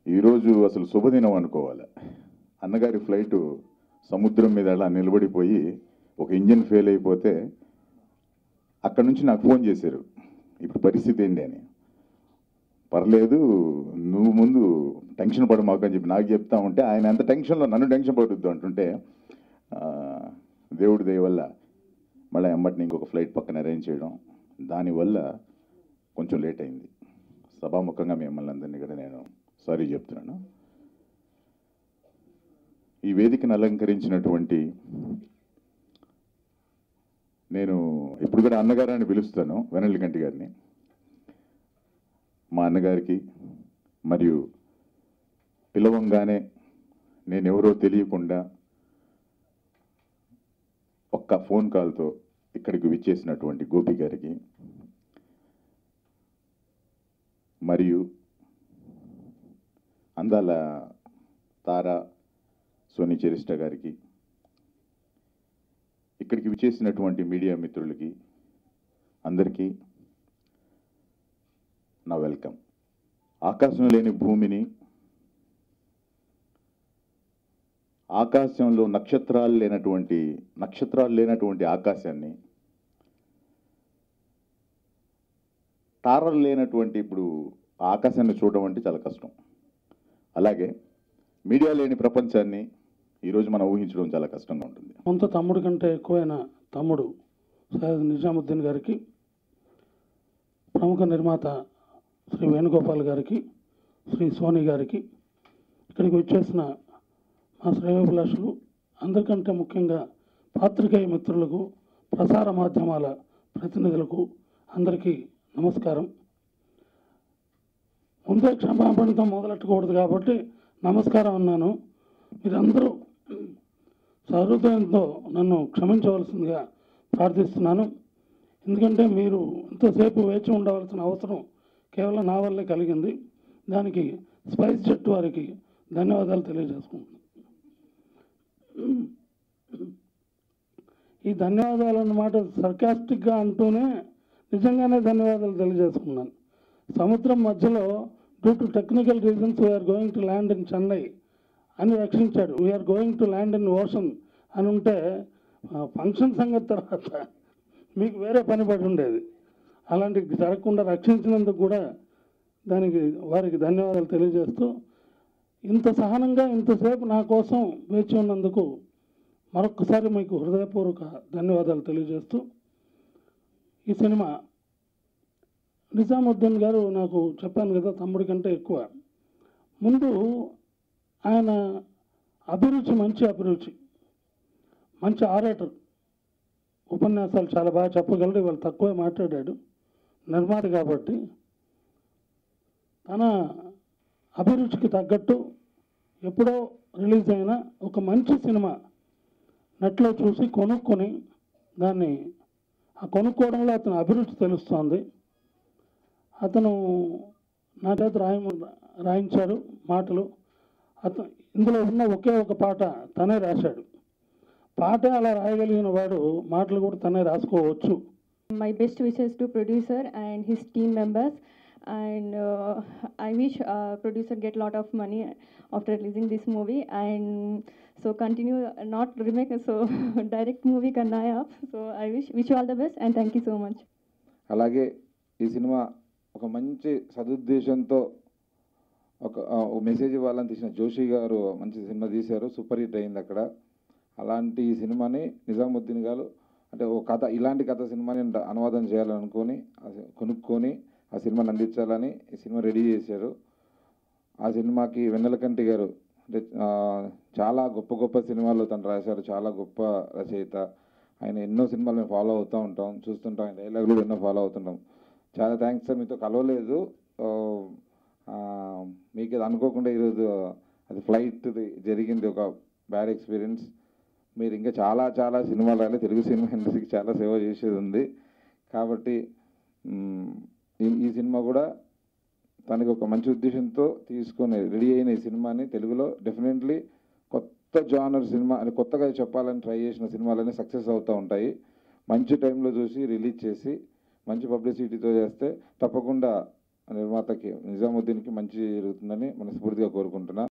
ఈరోజు అసలు శుభదినం అనుకోవాలి అన్నగారి ఫ్లైట్ సముద్రం మీద అలా నిలబడిపోయి ఒక ఇంజిన్ ఫెయిల్ అయిపోతే అక్కడ నుంచి నాకు ఫోన్ చేశారు ఇప్పుడు పరిస్థితి ఏంటి అని పర్లేదు నువ్వు ముందు టెన్షన్ పడ మాకు అని చెప్పి నాకు చెప్తా ఉంటే ఆయన ఎంత టెన్షన్లో నన్ను టెన్షన్ పడుద్దు అంటుంటే ఆ, దేవుడి దయ వల్ల మళ్ళీ ఎమ్మటిని ఇంకొక ఫ్లైట్ పక్కన అరేంజ్ చేయడం దానివల్ల కొంచెం లేట్ అయింది సభాముఖంగా మిమ్మల్ని అందరినీ కూడా నేను సారీ చెప్తున్నాను ఈ వేదికను అలంకరించినటువంటి నేను ఇప్పుడు కూడా అన్నగారు అని పిలుస్తాను వెనల్లి కంటి గారిని మా అన్నగారికి మరియు పిలవంగానే నేను ఎవరో తెలియకుండా ఒక్క ఫోన్ కాల్తో ఇక్కడికి విచ్చేసినటువంటి గోపి గారికి మరియు అందాల తార సోని చెరిస్ట గారికి ఇక్కడికి విచ్చేసినటువంటి మీడియా మిత్రులకి అందరికీ నా వెల్కమ్ ఆకాశం లేని భూమిని ఆకాశంలో నక్షత్రాలు లేనటువంటి నక్షత్రాలు లేనటువంటి ఆకాశాన్ని తారలు లేనటువంటి ఇప్పుడు ఆ ఆకాశాన్ని చూడడం అంటే చాలా కష్టం అలాగే మీడియా లేని ప్రపంచాన్ని ఈరోజు మనం ఊహించడం చాలా కష్టంగా ఉంటుంది సొంత తమ్ముడి కంటే ఎక్కువైన తమ్ముడు సయ్యద్ నిజాముద్దీన్ గారికి ప్రముఖ నిర్మాత శ్రీ వేణుగోపాల్ గారికి శ్రీ సోని గారికి ఇక్కడికి వచ్చేసిన మా శ్రేయోభిలాషులు అందరికంటే ముఖ్యంగా పాత్రికేయ మిత్రులకు ప్రసార మాధ్యమాల ప్రతినిధులకు అందరికీ నమస్కారం ముందే క్షమాపణతో మొదలెట్టకూడదు కాబట్టి నమస్కారం అన్నాను మీరందరూ సహృదయంతో నన్ను క్షమించవలసిందిగా ప్రార్థిస్తున్నాను ఎందుకంటే మీరు ఇంతసేపు వేచి ఉండవలసిన అవసరం కేవలం నా వల్లే కలిగింది దానికి స్పైస్ జట్టు వారికి ధన్యవాదాలు తెలియజేసుకుంటున్నాను ఈ ధన్యవాదాలు అన్నమాట సర్కాస్టిక్గా అంటూనే నిజంగానే ధన్యవాదాలు తెలియజేసుకున్నాను సముద్రం మధ్యలో due to technical reasons we are going to land in Chennai అని రక్షించాడు we are going to land in ocean అని ఉంటే ఫంక్షన్ సంగతి తర్వాత మీకు వేరే పని పడి ఉండేది అలాంటి జరగకుండా రక్షించినందుకు కూడా దానికి వారికి ధన్యవాదాలు తెలియజేస్తూ ఇంత సహనంగా ఇంతసేపు నా కోసం వేచి ఉన్నందుకు మరొకసారి మీకు హృదయపూర్వక ధన్యవాదాలు తెలియజేస్తూ ఈ సినిమా నిజాముద్దీన్ గారు నాకు చెప్పాను కదా తమ్ముడి కంటే ఎక్కువ ముందు ఆయన అభిరుచి మంచి అభిరుచి మంచి ఆరేటర్ ఉపన్యాసాలు చాలా బాగా చెప్పగలడు ఇవాళ తక్కువే మాట్లాడాడు నిర్మాత కాబట్టి తన అభిరుచికి తగ్గట్టు ఎప్పుడో రిలీజ్ అయిన ఒక మంచి సినిమా నెట్లో చూసి కొనుక్కొని దాన్ని ఆ కొనుక్కోవడంలో అతని అభిరుచి తెలుస్తోంది అతను నా చేత రాయ రాయించాడు మాటలు అతను ఇందులో ఉన్న ఒకే ఒక పాట తనే రాశాడు పాటే అలా రాయగలిగిన వాడు మాటలు కూడా తనే రాసుకోవచ్చు my best wishes to producer and his team members and uh, i wish uh, producer get lot of money after releasing this movie and so continue not remake so direct movie karna hai aap so i wish wish you all the best and thank you so much అలాగే ఈ cinema ఒక మంచి సదుద్దేశంతో ఒక ఆ, ఒక message ఇవ్వాలని తీసిన జోషి గారు మంచి సినిమా తీశారు సూపర్ హిట్ అయింది అక్కడ అలాంటి ఈ సినిమాని నిజాముద్దీన్ గారు అంటే ఒక కథ ఇలాంటి కథ సినిమాని డ- అనువాదం చేయాలనుకొని అది కొనుక్కొని ఆ సినిమాని అందించాలని ఈ సినిమా రెడీ చేశారు ఆ సినిమాకి వెన్నెలకంటి గారు అంటే ఆ, చాలా గొప్ప గొప్ప సినిమాలు తను రాశారు చాలా గొప్ప రచయిత ఆయన ఎన్నో సినిమాలు మేము ఫాలో అవుతూ ఉంటాం చూస్తుంటాం ఆయన డైలాగులు ఎన్నో ఫాలో అవుతుంటాం చాలా థ్యాంక్స్ సార్ మీతో కలవలేదు ఆ, ఆ, మీకు అది అనుకోకుండా ఈరోజు అది ఫ్లైట్ జరిగింది ఒక బ్యాడ్ ఎక్స్పీరియన్స్ మీరు ఇంకా చాలా చాలా సినిమాలు రాలే తెలుగు సినిమా ఇండస్ట్రీకి చాలా సేవ చేసేది ఉంది కాబట్టి మ్, ఈ ఈ సినిమా కూడా తనకి ఒక మంచి ఉద్దేశంతో తీసుకొని రెడీ అయిన ఈ సినిమాని తెలుగులో డెఫినెట్లీ కొత్త జానర్ సినిమా అని కొత్తగా చెప్పాలని ట్రై చేసిన సినిమాలన్నీ సక్సెస్ అవుతూ ఉంటాయి మంచి టైంలో చూసి రిలీజ్ చేసి మంచి పబ్లిసిటీతో చేస్తే తప్పకుండా నిర్మాతకి నిజాముద్దీన్కి మంచి జరుగుతుందని మనస్ఫూర్తిగా కోరుకుంటున్నా